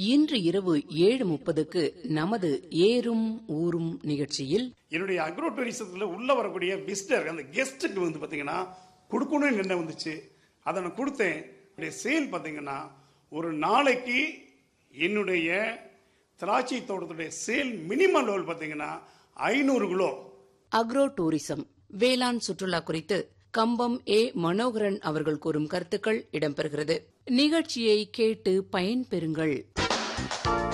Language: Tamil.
இன்று இரவு ஏழு முப்பதுக்கு நமது ஏறும் ஊரும் நிகழ்ச்சியில் என்னுடைய அக்ரோ டூரிசத்துல உள்ள வரக்கூடிய விசிட்டர் அந்த கெஸ்ட்டுக்கு வந்து பாத்தீங்கன்னா கொடுக்கணும்னு என்ன வந்துச்சு அதை நான் கொடுத்தேன் என்னுடைய சேல் பாத்தீங்கன்னா ஒரு நாளைக்கு என்னுடைய திராட்சை தோட்டத்துடைய சேல் மினிமம் லெவல் பாத்தீங்கன்னா ஐநூறு கிலோ அக்ரோ டூரிசம் வேளாண் சுற்றுலா குறித்து கம்பம் ஏ மனோகரன் அவர்கள் கூறும் கருத்துக்கள் இடம்பெறுகிறது நிகழ்ச்சியை கேட்டு பயன்பெறுங்கள்